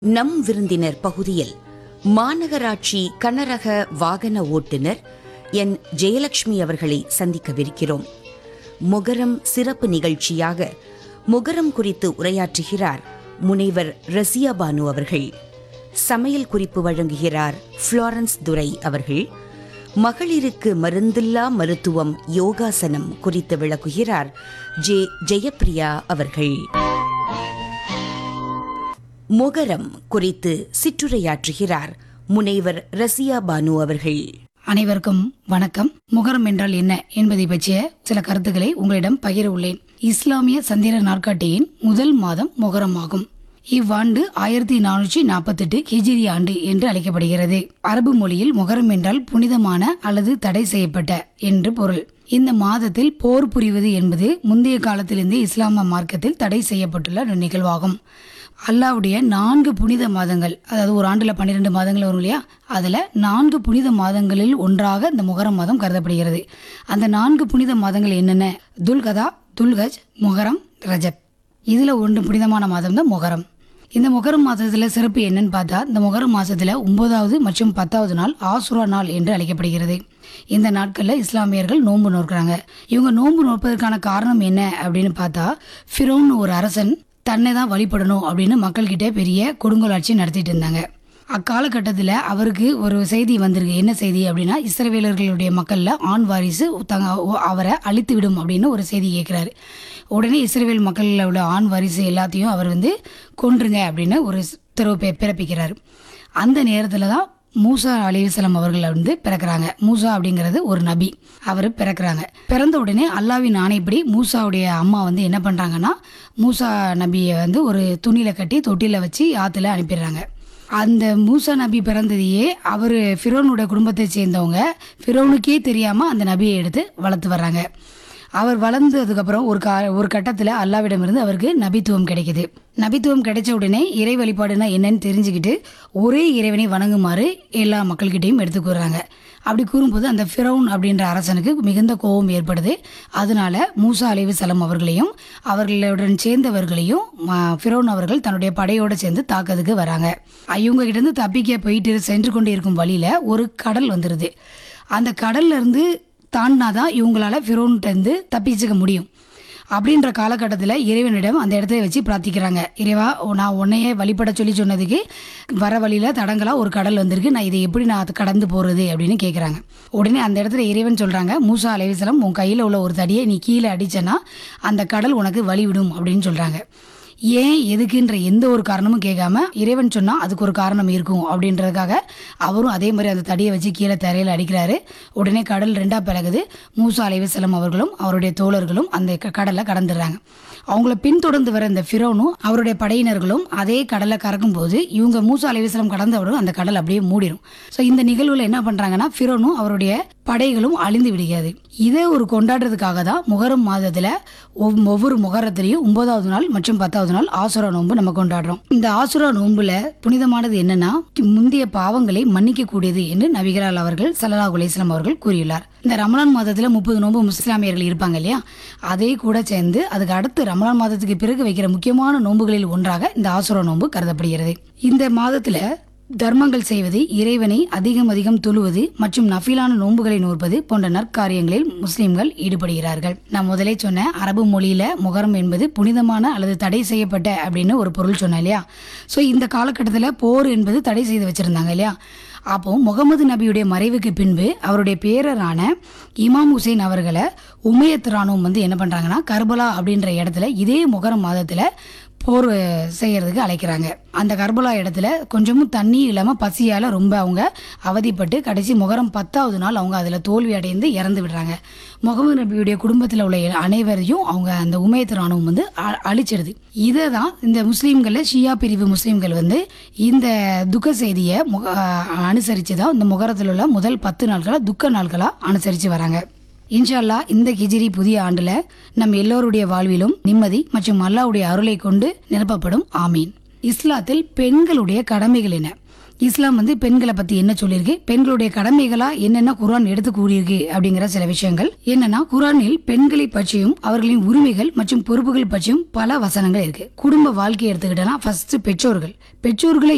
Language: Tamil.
நம் விருந்தினர் பகுதியில் மாநகராட்சி கனரக வாகன ஓட்டுநர் என் ஜெயலட்சுமி அவர்களை சந்திக்கவிருக்கிறோம் முகரம் சிறப்பு நிகழ்ச்சியாக முகரம் குறித்து உரையாற்றுகிறார் முனைவர் ரசியா பானு அவர்கள் சமையல் குறிப்பு வழங்குகிறார் ஃப்ளாரன்ஸ் துரை அவர்கள் மகளிருக்கு மருந்தில்லா மருத்துவம் யோகாசனம் குறித்து விளக்குகிறார் ஜே ஜெயப்பிரியா அவர்கள் முகரம் குறித்து சிற்றுரையாற்றுகிறார் முனைவர் ரசியா பானு அவர்கள் அனைவருக்கும் வணக்கம் முகரம் என்றால் என்ன என்பதை பற்றிய சில கருத்துக்களை உங்களிடம் பகிர உள்ளேன் இஸ்லாமிய சந்திர நாட்காட்டியின் முதல் மாதம் முகரம் ஆகும் இவ்வாண்டு ஆயிரத்தி நானூற்றி நாற்பத்தெட்டு ஹிஜிரி ஆண்டு என்று அழைக்கப்படுகிறது அரபு மொழியில் முகரம் என்றால் புனிதமான அல்லது தடை செய்யப்பட்ட என்று பொருள் இந்த மாதத்தில் போர் புரிவது என்பது முந்தைய காலத்திலிருந்தே இஸ்லாம மார்க்கத்தில் தடை செய்யப்பட்டுள்ள ஒரு நிகழ்வாகும் அல்லாவுடைய நான்கு புனித மாதங்கள் அதாவது ஒரு ஆண்டுல பன்னிரெண்டு மாதங்கள் வரும் இல்லையா அதுல நான்கு புனித மாதங்களில் ஒன்றாக இந்த முகரம் மாதம் கருதப்படுகிறது அந்த நான்கு புனித மாதங்கள் என்னென்ன துல்கதா துல்கஜ் முகரம் ரஜப் இதுல ஒன்று புனிதமான மாதம் தான் முகரம் இந்த முகரம் மாதத்துல சிறப்பு என்னன்னு பார்த்தா இந்த முகரம் மாசத்துல ஒன்பதாவது மற்றும் பத்தாவது நாள் ஆசுரா நாள் என்று அழைக்கப்படுகிறது இந்த நாட்கள்ல இஸ்லாமியர்கள் நோன்பு நோக்கிறாங்க இவங்க நோன்பு நோற்பதற்கான காரணம் என்ன அப்படின்னு பார்த்தா ஃபிரோன் ஒரு அரசன் தன்னை தான் வழிபடணும் அப்படின்னு மக்கள்கிட்ட பெரிய கொடுங்கோலாட்சி நடத்திட்டு இருந்தாங்க அக்காலகட்டத்தில் அவருக்கு ஒரு செய்தி வந்திருக்கு என்ன செய்தி அப்படின்னா இஸ்ரவேலர்களுடைய மக்களில் ஆண் வாரிசு தங்க அவரை அழித்து விடும் அப்படின்னு ஒரு செய்தி கேட்குறாரு உடனே இஸ்ரவேல் மக்களில் உள்ள ஆண் வாரிசு எல்லாத்தையும் அவர் வந்து கொன்றுங்க அப்படின்னு ஒரு உத்தரவு பி- பிறப்பிக்கிறார் அந்த நேரத்தில் தான் மூசா அலிவசலம் அவர்கள் வந்து பிறக்கிறாங்க மூசா அப்படிங்கிறது ஒரு நபி அவர் பிறக்கிறாங்க பிறந்த உடனே அல்லாவின் ஆணைப்படி மூசாவுடைய அம்மா வந்து என்ன பண்ணுறாங்கன்னா மூசா நபியை வந்து ஒரு துணியில் கட்டி தொட்டியில் வச்சு ஆற்றுல அனுப்பிடுறாங்க அந்த மூசா நபி பிறந்ததையே அவர் ஃபிரோனோட குடும்பத்தை சேர்ந்தவங்க ஃபிரோனுக்கே தெரியாமல் அந்த நபியை எடுத்து வளர்த்து வர்றாங்க அவர் வளர்ந்ததுக்கப்புறம் ஒரு கா ஒரு கட்டத்தில் அல்லாவிடமிருந்து அவருக்கு நபித்துவம் கிடைக்குது நபித்துவம் கிடைச்ச உடனே இறை வழிபாடுனா என்னன்னு தெரிஞ்சுக்கிட்டு ஒரே இறைவனை வணங்குமாறு எல்லா மக்கள்கிட்டையும் எடுத்துக்கூறாங்க அப்படி கூறும்போது அந்த ஃபிரௌன் அப்படின்ற அரசனுக்கு மிகுந்த கோபம் ஏற்படுது அதனால மூசா அலைவு சலம் அவர்களையும் அவர்களுடன் சேர்ந்தவர்களையும் ம- ஃபிரௌன் அவர்கள் தன்னுடைய படையோட சேர்ந்து தாக்கிறதுக்கு வராங்க இவங்க கிட்ட இருந்து தப்பிக்க போயிட்டு சென்று கொண்டு இருக்கும் வழியில ஒரு கடல் வந்துருது அந்த கடல்ல இருந்து தாண்டினாதான் இவங்களால ஃபிரோன்கிட்ட இருந்து தப்பிச்சுக்க முடியும் அப்படின்ற காலகட்டத்தில் இறைவனிடம் அந்த இடத்துல வச்சு பிரார்த்திக்கிறாங்க இறைவா உ- நான் உன்னையே வழிபட சொல்லி சொன்னதுக்கு வர வழியில் தடங்களா ஒரு கடல் வந்திருக்கு நான் இதை எப்படி நான் அது கடந்து போகிறது அப்படின்னு கேட்குறாங்க உடனே அந்த இடத்துல இறைவன் சொல்கிறாங்க மூசா அலைவசலம் உன் கையில் உள்ள ஒரு தடியை நீ கீழே அடிச்சேன்னா அந்த கடல் உனக்கு வழிவிடும் அப்படின்னு சொல்கிறாங்க ஏன் எதுக்குன்ற எந்த ஒரு காரணமும் கேட்காம இறைவன் சொன்னா அதுக்கு ஒரு காரணம் இருக்கும் அப்படின்றதுக்காக அவரும் அதே மாதிரி அந்த தடியை வச்சு கீழே தரையில் அடிக்கிறாரு உடனே கடல் ரெண்டா பிளகுது மூசா அலைவசலம் அவர்களும் அவருடைய தோழர்களும் அந்த க- கடலை கடந்துடுறாங்க அவங்கள பின்தொடர்ந்து வர இந்த ஃபிரோனும் அவருடைய படையினர்களும் அதே கடலை கறக்கும் போது இவங்க மூசா அலைவசலம் கடந்தவுடன் அந்த கடல் அப்படியே மூடிடும் ஸோ இந்த நிகழ்வுல என்ன பண்றாங்கன்னா ஃபிரோனும் அவருடைய படைகளும் அழிந்து விடுகிறது இதை ஒரு கொண்டாடுறதுக்காக தான் முகரம் மாதத்துல ஒவ்- ஒவ்வொரு முகரத்திலையும் ஒன்பதாவது நாள் மற்றும் பத்தாவது நாள் ஆசுரா நோன்பு நம்ம கொண்டாடுறோம் இந்த ஆசுரா நோன்புல புனிதமானது என்னன்னா முந்தைய பாவங்களை மன்னிக்க கூடியது என்று நபிகளால் அவர்கள் சல்லல்லாஹு அலைஹி வஸல்லம் அவர்கள் கூறியுள்ளார் இந்த ரமலான் மாதத்துல முப்பது நோன்பு முஸ்லாமியர்கள் இருப்பாங்க இல்லையா அதே கூட சேர்ந்து அதுக்கு அடுத்து ரமலான் மாதத்துக்கு பிறகு வைக்கிற முக்கியமான நோன்புகளில் ஒன்றாக இந்த ஆசுரா நோன்பு கருதப்படுகிறது இந்த மாதத்துல தர்மங்கள் செய்வது இறைவனை அதிகம் அதிகம் தொழுவது மற்றும் நஃபிலான நோன்புகளை நோற்பது போன்ற நற்காரியங்களில் முஸ்லிம்கள் ஈடுபடுகிறார்கள் நான் முதலே சொன்ன அரபு மொழியில முகரம் என்பது புனிதமான அல்லது தடை செய்யப்பட்ட அப்படின்னு ஒரு பொருள் சொன்னேன் இல்லையா ஸோ இந்த காலகட்டத்தில் போர் என்பது தடை செய்து வச்சிருந்தாங்க இல்லையா அப்போ முகமது நபியுடைய மறைவுக்கு பின்பு அவருடைய பேரரான இமாம் ஹுசைன் அவர்களை உமையத் ராணுவம் வந்து என்ன பண்றாங்கன்னா கர்பலா அப்படின்ற இடத்துல இதே முகரம் மாதத்துல போர் செய்யறதுக்கு அழைக்கிறாங்க அந்த கர்பலா இடத்துல கொஞ்சமும் தண்ணி இல்லாம பசியால ரொம்ப அவங்க அவதிப்பட்டு கடைசி முகரம் பத்தாவது நாள் அவங்க அதுல தோல்வி அடைந்து இறந்து விடுறாங்க முகமது நபியுடைய குடும்பத்தில் உள்ள அனைவரையும் அவங்க அந்த உமையத் ராணுவம் வந்து அ- அழிச்சிடுது இதை தான் இந்த முஸ்லீம்களில் ஷியா பிரிவு முஸ்லீம்கள் வந்து இந்த துக்க செய்தியை முக அனுசரித்து தான் இந்த முகரத்தில் உள்ள முதல் பத்து நாட்களை துக்க நாட்களாக அனுசரித்து வராங்க இன்ஷா அல்லாஹ் இந்த ஹிஜ்ரி புதிய ஆண்டுல நம் எல்லோருடைய வாழ்விலும் நிம்மதி மற்றும் அல்லாஹ்வுடைய அருளை கொண்டு நிரப்பப்படும் ஆமீன் இஸ்லாத்தில் பெண்களுடைய கடமைகள் என்ன இஸ்லாம் வந்து பெண்களை பத்தி என்ன சொல்லியிருக்கு பெண்களுடைய கடமைகளா என்னென்ன குர்ஆன் எடுத்து கூறியிருக்கு அப்படிங்கிற சில விஷயங்கள் என்னன்னா குர்ஆனில் பெண்களை பற்றியும் அவர்களின் உரிமைகள் மற்றும் பொறுப்புகள் பற்றியும் பல வசனங்கள் இருக்கு குடும்ப வாழ்க்கையை எடுத்துக்கிட்டோம்னா ஃபர்ஸ்ட் பெற்றோர்கள் பெற்றோர்களை